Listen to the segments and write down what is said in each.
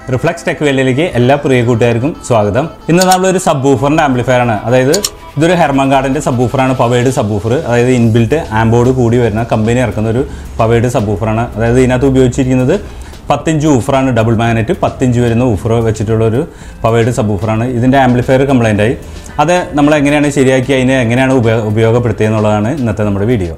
reflux tech വേലിയിലേക്ക് എല്ലാ പ്രിയ കൂട്ടുകാർക്കും സ്വാഗതം ഇന്ന് നമ്മളൊരു സബ് ബൂഫറിൻ്റെ ആംപ്ലിഫയർ ആണ് അതായത് ഇതൊരു ഹെർമൻ ഗാർഡിൻ്റെ സബ് ബൂഫറാണ് പവേഡ് സബ് ബൂഫർ അതായത് ഇൻബിൽറ്റ് ആംബോർഡ് കൂടി വരുന്ന കമ്പനി ഇറക്കുന്ന ഒരു പവേഡ് സബ് ബൂഫറാണ് അതായത് ഇതിനകത്ത് ഉപയോഗിച്ചിരിക്കുന്നത് പത്തിഞ്ച് ഊഫറാണ് ഡബിൾ മാഗ്നറ്റ് പത്തിഞ്ച് വരുന്ന ഊഫർ വെച്ചിട്ടുള്ള ഒരു പവേഡ് സബ് ഊഫറാണ് ഇതിൻ്റെ ആംപ്ലിഫയർ കംപ്ലൈൻ്റ് ആയി അത് നമ്മൾ എങ്ങനെയാണ് ശരിയാക്കി അതിനെ എങ്ങനെയാണ് ഉപയോഗ ഉപയോഗപ്പെടുത്തിയെന്നുള്ളതാണ് ഇന്നത്തെ നമ്മുടെ വീഡിയോ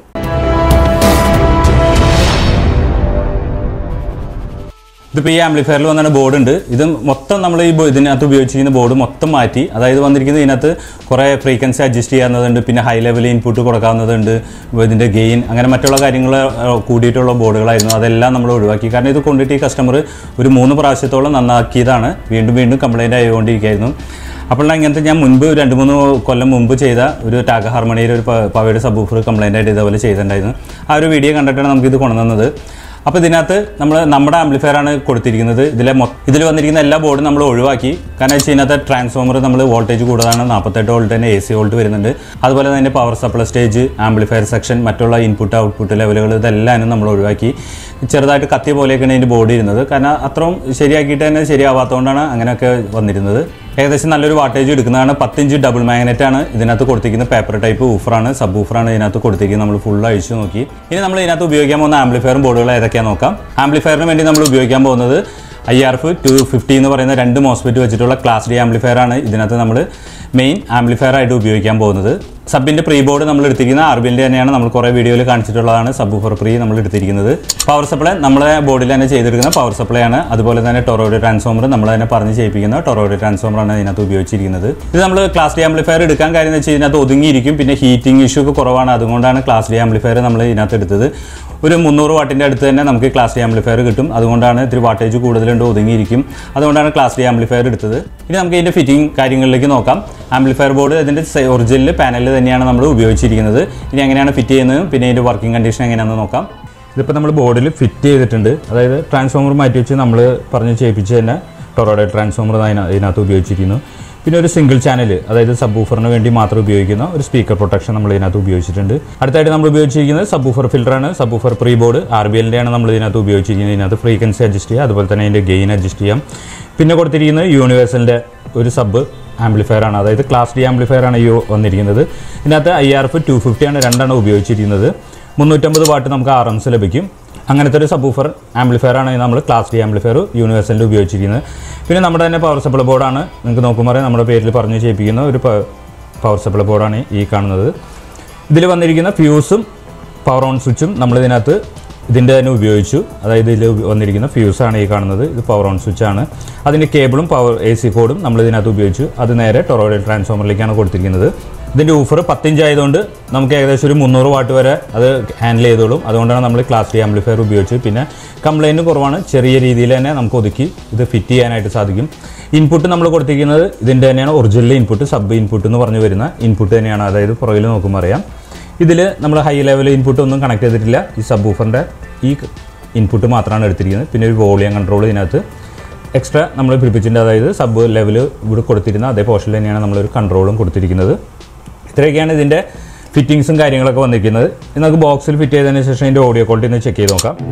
ഇതിപ്പോൾ ഈ ആംപ്ലിഫയറിൽ വന്ന ബോർഡ് ഉണ്ട് ഇത് മൊത്തം നമ്മൾ ഈ ബോ- ഇതിനകത്ത് ഉപയോഗിച്ചിരിക്കുന്ന ബോർഡ് മൊത്തം മാറ്റി അതായത് വന്നിരിക്കുന്നത് ഇതിനകത്ത് കുറേ ഫ്രീക്വൻസി അഡ്ജസ്റ്റ് ചെയ്യാവുന്നതുണ്ട് പിന്നെ ഹൈ ലെവൽ ഇൻപുട്ട് കൊടുക്കാവുന്നതുണ്ട് ഇതിൻ്റെ ഗെയിൻ അങ്ങനെ മറ്റുള്ള കാര്യങ്ങൾ ഏഹ്, കൂടിയിട്ടുള്ള ബോർഡുകളായിരുന്നു അതെല്ലാം നമ്മൾ ഒഴിവാക്കി കാരണം ഇത് കൊണ്ടിട്ട് ഈ കസ്റ്റമർ ഒരു മൂന്ന് പ്രാവശ്യത്തോളം നന്നാക്കിയതാണ് വീണ്ടും വീണ്ടും കംപ്ലൈൻ്റ് ആയിക്കൊണ്ടിരിക്കുകയായിരുന്നു അപ്പോൾ ഇങ്ങനത്തെ ഞാൻ മുൻപ് രണ്ട് മൂന്ന് കൊല്ലം മുമ്പ് ചെയ്ത ഒരു ടാഗ ഹാർമണിയിൽ ഒരു പ- പവയുടെ സബ് ഊഫർ കംപ്ലൈൻ്റ് ആയിട്ട് ഇതേപോലെ ചെയ്തിട്ടുണ്ടായിരുന്നു ആ ഒരു വീഡിയോ കണ്ടിട്ടാണ് നമുക്കിത് കൊണ്ടുവന്നത് അപ്പോൾ ഇതിനകത്ത് നമ്മൾ നമ്മുടെ ആംപ്ലിഫയർ ആണ് കൊടുത്തിരിക്കുന്നത് ഇതിലെ ഇതിൽ വന്നിരിക്കുന്ന എല്ലാ ബോർഡും നമ്മൾ ഒഴിവാക്കി കാരണം വെച്ചാൽ ഇതിനകത്ത് ട്രാൻസ്ഫോമർ നമ്മൾ വോൾട്ടേജ് കൂടുതലാണ് നാൽപ്പത്തെട്ട് വോൾട്ട് തന്നെ എ സി വോൾട്ട് വരുന്നുണ്ട് അതുപോലെ തന്നെ power supply stage amplifier section മറ്റുള്ള ഇൻപുട്ട് ഔട്ട്പുട്ട് ലെവലുകൾ ഇതെല്ലാം നമ്മൾ ഒഴിവാക്കി ചെറുതായിട്ട് കത്തിയ പോലെയൊക്കെയാണ് ഇതിൻ്റെ ബോർഡ് ഇരുന്നത് കാരണം അത്രയും ശരിയാക്കിയിട്ട് തന്നെ ശരിയാവാത്തതുകൊണ്ടാണ് അങ്ങനെയൊക്കെ വന്നിരുന്നത് ഏകദേശം നല്ലൊരു വാട്ടേജ് എടുക്കുന്നതാണ് പത്തിഞ്ച് ഡബിൾ മാഗ്നറ്റ് ആണ് ഇതിനകത്ത് കൊടുത്തിരിക്കുന്ന പേപ്പർ ടൈപ്പ് ഊഫറാണ് സബ് ഊഫറാണ് ഇതിനകത്ത് കൊടുത്തിരിക്കുന്നത് നമ്മൾ ഫുൾ അഴിച്ചു നോക്കി ഇനി നമ്മൾ ഇതിനകത്ത് ഉപയോഗിക്കാൻ പോകുന്ന ആംപ്ലിഫയറും ബോർഡുകൾ ഏതൊക്കെയാണെന്ന് നോക്കാം ആംപ്ലിഫയറിന് വേണ്ടി നമ്മൾ ഉപയോഗിക്കാൻ പോകുന്നത് I R F two fifty എന്ന് പറയുന്ന രണ്ട് മോസ്ഫെറ്റ് വെച്ചിട്ടുള്ള ക്ലാസ് ഡി ആംപ്ലിഫയർ ആണ് ഇതിനകത്ത് നമ്മൾ മെയിൻ ആംപ്ലിഫയർ ആയിട്ട് ഉപയോഗിക്കാൻ പോകുന്നത് സബിൻ്റെ പ്രീ ബോർഡ് നമ്മൾ എടുത്തിരിക്കുന്ന ആർബിൻ്റെ തന്നെയാണ് നമ്മൾ കുറേ വീഡിയോയിൽ കാണിച്ചിട്ടുള്ളതാണ് സബ് ഫോർ പ്രീ നമ്മൾ എടുത്തിരിക്കുന്നത് പവർ സപ്ലൈ നമ്മളെ ബോർഡിൽ തന്നെ ചെയ്തെടുക്കുന്ന പവർ സപ്ലൈ ആണ് അതുപോലെ തന്നെ ടൊറോഡ് ട്രാൻസ്ഫോമർ നമ്മൾ തന്നെ പറഞ്ഞ് ചെയ്യിപ്പിക്കുന്ന ടൊറോഡ് ട്രാൻസ്ഫോമർ ആണ് ഇതിനകത്ത് ഉപയോഗിച്ചിരിക്കുന്നത് ഇത് നമ്മൾ ക്ലാസ് ഡി ആംപ്ലിഫയർ എടുക്കാൻ കാര്യം എന്ന് വെച്ചാൽ ഇതിനകത്ത് ഒതുങ്ങിയിരിക്കും പിന്നെ ഹീറ്റിംഗ് ഇഷ്യൂ ഒക്കെ കുറവാണ് അതുകൊണ്ടാണ് ക്ലാസ് ഡി ആംപ്ലിഫയർ നമ്മൾ ഇതിനകത്ത് എടുത്തത് ഒരു മുന്നൂറ് വാട്ടിൻ്റെ അടുത്ത് തന്നെ നമുക്ക് ക്ലാസ് ഡി ആംപ്ലിഫയർ കിട്ടും അതുകൊണ്ടാണ് ഇത്തിരി വാട്ടേജ് കൂടുതലുണ്ട് ഒതുങ്ങിയിരിക്കും അതുകൊണ്ടാണ് ക്ലാസ് ഡി ആംപ്ലിഫയർ എടുത്തത് ഇനി നമുക്ക് ഇതിൻ്റെ ഫിറ്റിംഗ് കാര്യങ്ങളിലേക്ക് നോക്കാം ആംപ്ലിഫയർ ബോർഡ് ഇതിൻ്റെ ഒറിജിനൽ പാനലിൽ തന്നെയാണ് നമ്മൾ ഉപയോഗിച്ചിരിക്കുന്നത് ഇനി എങ്ങനെയാണ് ഫിറ്റ് ചെയ്യുന്നത് പിന്നെ ഇതിൻ്റെ വർക്കിംഗ് കണ്ടീഷൻ എങ്ങനെയാണെന്ന് നോക്കാം ഇതിപ്പോൾ നമ്മൾ ബോർഡിൽ ഫിറ്റ് ചെയ്തിട്ടുണ്ട് അതായത് ട്രാൻസ്ഫോമർ മാറ്റി വെച്ച് നമ്മൾ പറഞ്ഞ് ചെയ്യിപ്പിച്ച് തന്നെ ടൊറോഡോ ട്രാൻസ്ഫോമർ ഇതിനകത്ത് ഉപയോഗിച്ചിരിക്കുന്നു പിന്നെ ഒരു സിംഗിൾ ചാനൽ അതായത് സബ് ഊഫറിന് വേണ്ടി മാത്രം ഉപയോഗിക്കുന്ന ഒരു സ്പീക്കർ പ്രൊട്ടക്ഷൻ നമ്മൾ ഇതിനകത്ത് ഉപയോഗിച്ചിട്ടുണ്ട് അടുത്തായിട്ട് നമ്മൾ ഉപയോഗിച്ചിരിക്കുന്നത് സബ് ഊഫർ ഫിൽറ്ററാണ് sub woofer pre board R B എല്ലിൻ്റെ ആണ് നമ്മൾ ഇതിനകത്ത് ഉപയോഗിച്ചിരിക്കുന്നത് ഇതിനകത്ത് ഫ്രീക്വൻസി അഡ്ജസ്റ്റ് ചെയ്യുക അതുപോലെ തന്നെ അതിൻ്റെ ഗെയിൻ അഡ്ജസ്റ്റ് ചെയ്യാം പിന്നെ കൊടുത്തിരിക്കുന്നത് യൂണിവേഴ്സലിൻ്റെ ഒരു സബ് ആംപ്ലിഫയർ ആണ് അതായത് ക്ലാസ് ഡി ആംപ്ലിഫയർ ആണ് ഈ വന്നിരിക്കുന്നത് ഇതിനകത്ത് I R F two fifty ആണ് രണ്ടെണ്ണം ഉപയോഗിച്ചിരിക്കുന്നത് മുന്നൂറ്റമ്പത് വാട്ട് നമുക്ക് ആർ എംസ് ലഭിക്കും അങ്ങനത്തെ ഒരു സബൂഫർ ആംപ്ലിഫയർ ആണ് നമ്മൾ ക്ലാസ് ഡി ആംപ്ലിഫയർ യൂണിവേഴ്സലിൽ ഉപയോഗിച്ചിരിക്കുന്നത് പിന്നെ നമ്മുടെ തന്നെ പവർ സപ്ലൈ ബോർഡാണ് നിങ്ങൾക്ക് നോക്കുമ്പോൾ നമ്മുടെ പേരിൽ പറഞ്ഞു ചെയ്യിപ്പിക്കുന്ന ഒരു പവർ സപ്ലൈ ബോർഡാണ് ഈ കാണുന്നത് ഇതിൽ വന്നിരിക്കുന്ന ഫ്യൂസും പവർ ഓൺ സ്വിച്ചും നമ്മളിതിനകത്ത് ഇതിൻ്റെ തന്നെ ഉപയോഗിച്ചു അതായത് ഇതിൽ വന്നിരിക്കുന്ന ഫ്യൂസാണ് ഈ കാണുന്നത് ഇത് പവർ ഓൺ സ്വിച്ചാണ് അതിൻ്റെ കേബിളും പവർ എ സി കോഡും നമ്മൾ ഇതിനകത്ത് ഉപയോഗിച്ചു അത് നേരെ ടൊറോയിഡ് ട്രാൻസ്ഫോമറിലേക്കാണ് കൊടുത്തിരിക്കുന്നത് ഇതിൻ്റെ ഊഫർ പത്തിഞ്ച് ആയതുകൊണ്ട് നമുക്ക് ഏകദേശം ഒരു മുന്നൂറ് വാട്ട് വരെ അത് ഹാൻഡിൽ ചെയ്തോളും അതുകൊണ്ടാണ് നമ്മൾ ക്ലാസ് ഡി ആംപ്ലിഫയർ ഉപയോഗിച്ചത് പിന്നെ കംപ്ലൈൻറ്റ് കുറവാണ് ചെറിയ രീതിയിൽ തന്നെ നമുക്ക് ഒതുക്കി ഇത് ഫിറ്റ് ചെയ്യാനായിട്ട് സാധിക്കും ഇൻപുട്ട് നമ്മൾ കൊടുത്തിരിക്കുന്നത് ഇതിൻ്റെ തന്നെയാണ് ഒറിജിനൽ ഇൻപുട്ട് സബ് ഇൻപുട്ട് എന്ന് പറഞ്ഞു വരുന്ന ഇൻപുട്ട് തന്നെയാണ് അതായത് പുറകിൽ നോക്കുമ്പോൾ അറിയാം ഇതിൽ നമ്മൾ ഹൈ ലെവൽ ഇൻപുട്ട് ഒന്നും കണക്ട് ചെയ്തിട്ടില്ല ഈ സബ് ഊഫറിൻ്റെ ഈ ഇൻപുട്ട് മാത്രമാണ് എടുത്തിരിക്കുന്നത് പിന്നെ ഒരു വോളിയം കൺട്രോൾ ഇതിനകത്ത് എക്സ്ട്രാ നമ്മൾ പിടിപ്പിച്ചിട്ടുണ്ട് അതായത് സബ് ലെവൽ ഇവിടെ കൊടുത്തിരുന്ന അതേ പോർഷനിൽ തന്നെയാണ് നമ്മളൊരു കൺട്രോളും കൊടുത്തിരിക്കുന്നത് ഇത്രയൊക്കെയാണ് ഇതിൻ്റെ ഫിറ്റിങ്സും കാര്യങ്ങളൊക്കെ വന്നിരിക്കുന്നത് ഇത് നമുക്ക് ബോക്സിൽ ഫിറ്റ് ചെയ്തതിന് ശേഷം ഇതിൻ്റെ ഓഡിയോ ക്വാളിറ്റി ഒന്ന് ചെക്ക് ചെയ്ത് നോക്കാം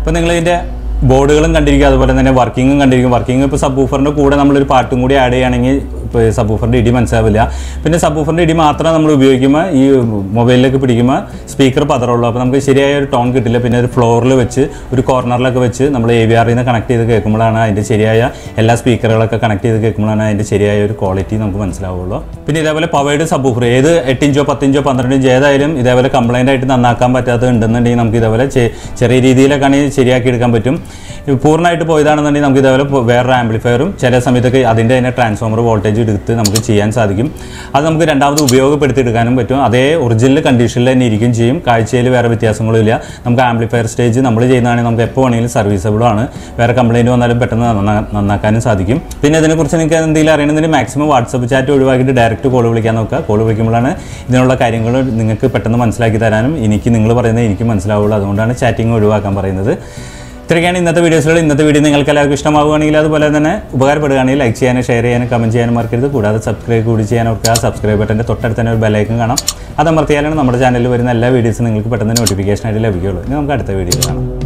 ഇപ്പോൾ നിങ്ങൾ ഇതിൻ്റെ ബോർഡുകളും കണ്ടിരിക്കും അതുപോലെ തന്നെ വർക്കിങ്ങും കണ്ടിരിക്കും വർക്കിംഗ് ഇപ്പോൾ സബ് ഊഫറിൻ്റെ കൂടെ നമ്മളൊരു പാട്ടും കൂടി ആഡ് ചെയ്യുകയാണെങ്കിൽ ഇപ്പോൾ സബ് ഊഫറിൻ്റെ ഇടി മനസ്സിലാവില്ല പിന്നെ സബ് ഊഫറിൻ്റെ ഇടി മാത്രം നമ്മൾ ഉപയോഗിക്കുമ്പോൾ ഈ മൊബൈലിലേക്ക് പിടിക്കുമ്പോൾ സ്പീക്കർ പതറുള്ളൂ അപ്പോൾ നമുക്ക് ശരിയായ ഒരു ടോൺ കിട്ടില്ല പിന്നെ ഒരു ഫ്ലോറിൽ വെച്ച് ഒരു കോർണറിലൊക്കെ വെച്ച് നമ്മൾ എ വി ആറിൽ നിന്ന് കണക്ട് ചെയ്ത് കേൾക്കുമ്പോഴാണ് അതിൻ്റെ ശരിയായ എല്ലാ സ്പീക്കറുകളൊക്കെ കണക്ട് ചെയ്ത് കേൾക്കുമ്പോഴാണ് അതിൻ്റെ ശരിയായ ഒരു ക്വാളിറ്റി നമുക്ക് മനസ്സിലാവുള്ളൂ പിന്നെ ഇതേപോലെ പവേഡ് സബ് ഊഫർ ഏത് എട്ടിഞ്ചോ പത്തിഞ്ചോ പന്ത്രണ്ട് ഇഞ്ചോ ഏതായാലും ഇതേപോലെ കംപ്ലൈൻ്റ് ആയിട്ട് നന്നാക്കാൻ പറ്റാത്തത് ഉണ്ടെന്നുണ്ടെങ്കിൽ നമുക്ക് ഇതേപോലെ ചെ- ചെറിയ രീതിയിലൊക്കെ ആണെങ്കിൽ ശരിയാക്കി എടുക്കാൻ പറ്റും ഇത് പൂർണ്ണമായിട്ട് പോയതാണെന്നുണ്ടെങ്കിൽ നമുക്ക് ഇതേപോലെ പോ- വേറൊരു ആംപ്ലിഫയറും ചില സമയത്തൊക്കെ അതിൻ്റെ തന്നെ ട്രാൻസ്ഫോമർ വോൾട്ടേജ് എടുത്ത് നമുക്ക് ചെയ്യാൻ സാധിക്കും അത് നമുക്ക് രണ്ടാമത് ഉപയോഗപ്പെടുത്തിയെടുക്കാനും പറ്റും അതേ ഒറിജിനൽ കണ്ടീഷനിൽ തന്നെ ഇരിക്കും ചെയ്യും കാഴ്ചയിൽ വേറെ വ്യത്യാസങ്ങളും ഇല്ല നമുക്ക് ആംപ്ലിഫയർ സ്റ്റേജ് നമ്മൾ ചെയ്യുന്നതാണെങ്കിൽ നമുക്ക് എപ്പോൾ വേണമെങ്കിലും സർവീസബിളും ആണ് വേറെ കംപ്ലൈൻറ്റ് വന്നാലും പെട്ടെന്ന് നന്നാ- നന്നാക്കാനും സാധിക്കും പിന്നെ ഇതിനെക്കുറിച്ച് നിങ്ങൾക്ക് എന്തെങ്കിലും അറിയണമെങ്കിൽ മാക്സിമം വാട്സപ്പ് ചാറ്റ് ഒഴിവാക്കിയിട്ട് ഡയറക്റ്റ് കോൾ വിളിക്കാൻ നോക്കുക കോൾ വിളിക്കുമ്പോഴാണ് ഇതിനുള്ള കാര്യങ്ങൾ നിങ്ങൾക്ക് പെട്ടെന്ന് മനസ്സിലാക്കി തരാനും എനിക്ക് നിങ്ങൾ പറയുന്നത് എനിക്ക് മനസ്സിലാവുള്ളൂ അതുകൊണ്ടാണ് ചാറ്റിംഗ് ഒഴിവാക്കാൻ പറയുന്നത് ഇത്രയൊക്കെയാണ് ഇന്നത്തെ വീഡിയോസിലുള്ള ഇന്നത്തെ വീഡിയോ നിങ്ങൾക്ക് എല്ലാവർക്കും ഇഷ്ടമാവുകയാണെങ്കിൽ അതുപോലെ തന്നെ ഉപകാരപ്പെടുകയാണെങ്കിൽ ലൈക്ക് ചെയ്യാനും ഷെയർ ചെയ്യാനും കമൻറ്റ് ചെയ്യാനും മറക്കരുത് കൂടാതെ സബ്സ്ക്രൈബ് കൂടി ചെയ്യാൻ ഓർക്കുക സബ്സ്ക്രൈബ് ബട്ടൻ്റെ തൊട്ടടുത്ത് തന്നെ ഒരു ബെലൈക്കൻ കാണാം അത് അമർത്തിയാലാണ് നമ്മുടെ ചാനലിൽ വരുന്ന എല്ലാ വീഡിയോസും നിങ്ങൾക്ക് പെട്ടെന്ന് നോട്ടിഫിക്കേഷൻ ആയിട്ട് ലഭിക്കുകയുള്ളൂ ഇനി നമുക്ക് അടുത്ത വീഡിയോയിൽ കാണാം